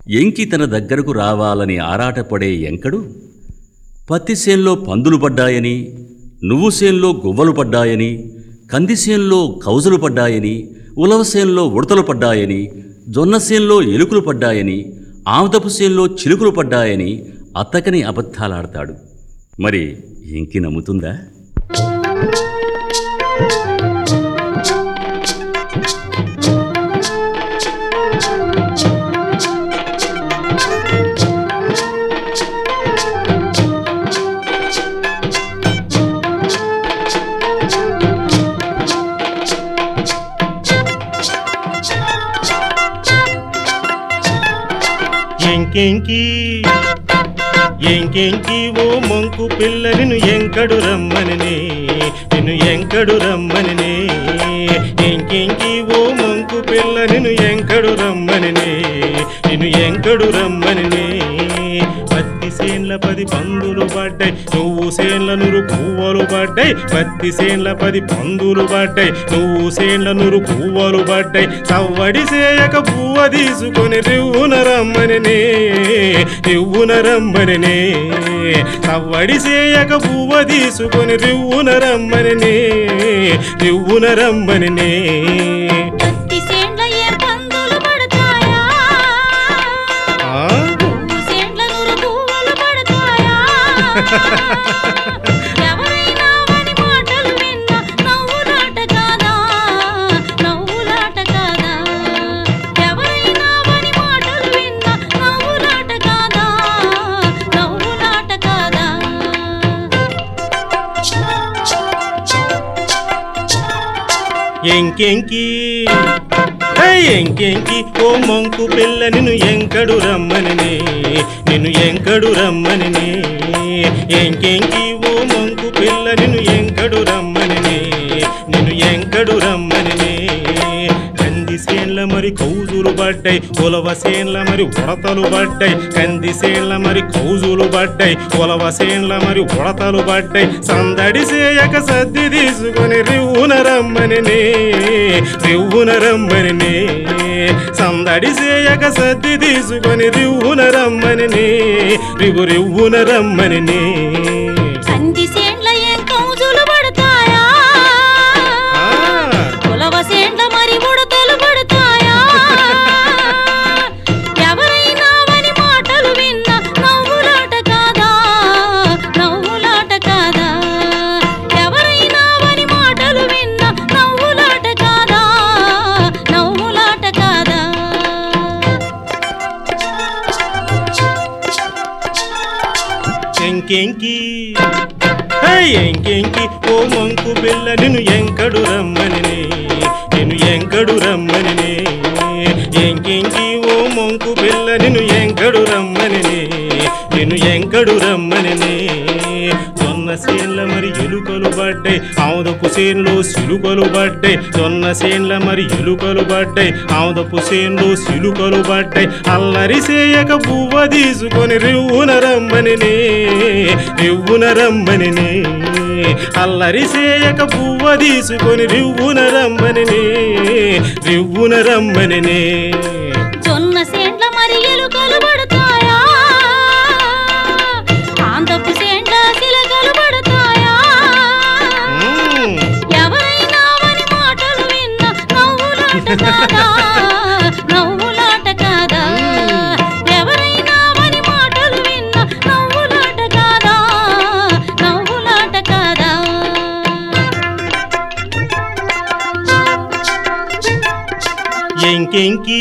ఎంకి తన దగ్గరకు రావాలని ఆరాటపడే ఎంకడు పత్తి చేన్లో పందులు పడ్డాయని నువ్వు చేన్లో గువ్వలు పడ్డాయని కంది చేన్లో కౌజులు పడ్డాయని ఉలవ చేన్లో ఉడతలు పడ్డాయని జొన్న చేన్లో ఎలుకలు పడ్డాయని ఆముదపు చేన్లో చిలుకలు పడ్డాయని అత్తకని అబద్ధాలాడతాడు మరి ఎంకి నమ్ముతుందా ఎంకెంకి ఎంకెంకి ఓ మంకు పిల్ల నిన్ను ఎంకడు రమ్మనినే నిన్ను ఎంకడు రమ్మనినే ఎంకెంకి ఓ మంకు పిల్ల నిన్ను ఎంకడు రమ్మనినే నిన్ను ఎంకడు రమ్మనినే పత్తి సేన్ల పది పందులు పడ్డాయి నువ్వు సేన్ల నురు పువ్వులు పడ్డాయి పత్తి సేన్ల పది పందులు పడ్డాయి నువ్వు సేన్ల నురు పువ్వులు పడ్డాయి సవ్వడి సేయక పువ్వ తీసుకొని రివ్వున రమ్మనినే రివ్వున రమ్మనినే సవ్వడి సేయక పువ్వ తీసుకొని రివ్వున రమ్మనినే రివ్వున రమ్మనినే పత్తి సేండ్ల ఏ పందులు పడతాయా ఆ? పువ్వు సేండ్ల నూరు పువ్వులు పడతాయా ఎవరైనా వాని మాటలు విన్నా నవ్వులాట కాదా నవ్వులాట కాదా ఎవరైనా వాని మాటలు విన్నా నవ్వులాట కాదా నవ్వులాట కాదా ఎంకెంకి హే, ఎంకెంకి ఓ మంకు పిల్ల నిన్ను ఎంకడు రమ్మనినే నిన్ను ఎంకడు రమ్మనినే ఎంకెంకి ఓ మంకు పిల్ల నిన్ను ఎంకడు రమ్మనినే నిన్ను ఎంకడు రమ్మనినే కంది సేన్ల మరి కౌజులు పడ్డాయి ఉలవ సేన్ల మరి ఉడతలు పడ్డాయి కంది సేన్ల మరి కౌజులు పడ్డాయి ఉలవ సేన్ల మరి ఉడతలు పడ్డాయి సందడి సేయక సద్ది తీసుకొని రివ్వున రమ్మనినే రివ్వున రమ్మనినే సందడి సేయక సద్ది తీసుకొని రివ్వున రమ్మనినే రివ్వు రివ్వున రమ్మనినే కంది సేండ్ల ఏం కౌజులు పడతాయా ఆ, కులవ సేండ్ల మరి ఉడతలు పడతాయా ఎవరైనా వని మాటలు విన్నా నవ్వులాట కాదా నవ్వులాట కాదా ఎవరైనా వని మాటలు విన్నా నవ్వులాట కాదా నవ్వులాట కాదా ఎంకెంకి హే, ఎంకెంకి ఓ మంకు పిల్ల నిన్ను ఎంకడు రమ్మనినే నిన్ను ఎంకడు రమ్మనినే ఎంకెంకి ఓ మంకు పిల్ల నిన్ను ఎంకడు రమ్మనినే నిన్ను ఎంకడు రమ్మనినే జొన్న సేన్ల మరి ఎలుకలు పడ్డాయి ఆముదపు సేన్లో సిలుకలు పడ్డాయి జొన్న సేన్ల మరి ఎలుకలు పడ్డాయి ఆముదపు సేన్లో సిలుకలు పడ్డాయి అల్లరి సేయక పువ్వ తీసుకొని రివ్వున రమ్మనినే రివ్వున రమ్మనినే అల్లరి సేయక పువ్వ తీసుకొని రివ్వున రమ్మనినే రివ్వున రమ్మనినే జొన్న సేండ్ల మరి ఎలుకలు పడతాయా ఆందపు సేండ్ల సిలకలు పడతాయా మ్మ్. ఎవరైనా వని మాటలు విన్నా నవ్వులాట కాదా నవ్వులాట కాదా ఎవరైనా వని మాటలు విన్నా నవ్వులాట కాదా నవ్వులాట కాదా ఎంకెంకి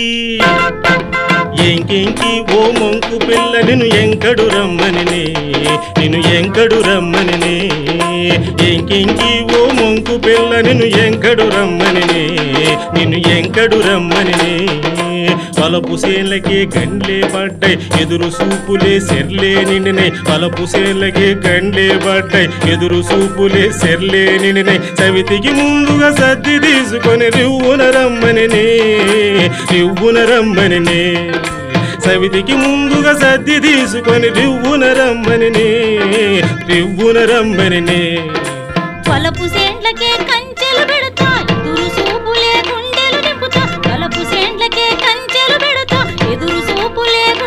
ఎంకెంకి ఓ మంకు పిల్ల నిన్ను ఎంకడు రమ్మనినే నిన్ను ఎంకడు రమ్మనినే ఎంకెంకి ఓ మంకు పిల్ల నిన్ను ఎంకడు రమ్మనినే నిన్ను ఎంకడు రమ్మనినే పలపు సేన్లకే గండ్లే పడ్డాయి ఎదురు సూపులే సెర్లే నిండినై పలపు సేన్లకే గండ్లే పడ్డాయి ఎదురు సూపులే సెర్లే నిండినై చవితికి ముందుగా సర్ది తీసుకొని రివ్వున రమ్మనినే రివ్వున రమ్మనినే సవితికి ముందుగా సర్ది తీసుకొని రివ్వున రమ్మనినే రివ్వున రమ్మనినే పొలపు సేండ్లకే కంచెలు పెడతా ఎదురు సూపులే గుండెలు నింపుతా పొలపు సేండ్లకే కంచెలు పెడతా ఎదురు సూపులే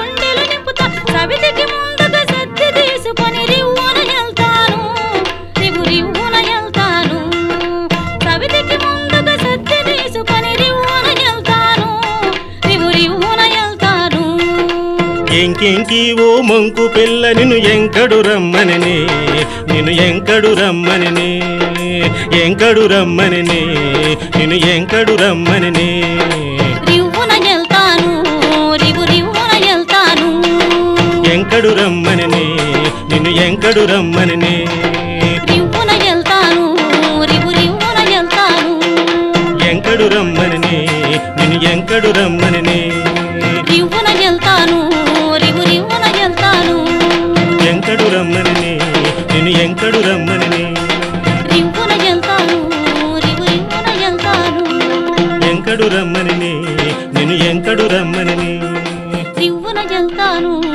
ఎంకెంకి ఓ మంకు పిల్ల నిన్ను ఎంకడు రమ్మనని నిన్ను ఎంకడు రమ్మనని ఎంకడు రమ్మనని నిన్ను ఎంకడు రమ్మనని రివ్వున వెళ్తాను రివు రివ్వున వెళ్తాను ఎంకడు రమ్మనని నిన్ను ఎంకడు రమ్మనని రివ్వున వెళ్తాను రివు రివ్వున వెళ్తాను ఎంకడు రమ్మనని నిన్ను ఎంకడు రమ్మనని రివ్వున వెళ్తాను రివు రివ్వున వెళ్తాను ఎంకడు రమ్మనని నిన్ను ఎంకడు రమ్మనని రివ్వున వెళ్తాను రివు రివ్వున వెళ్తాను ఎంకడు రమ్మనని నిన్ను ఎంకడు రమ్మనని రివ్వున వెళ్తాను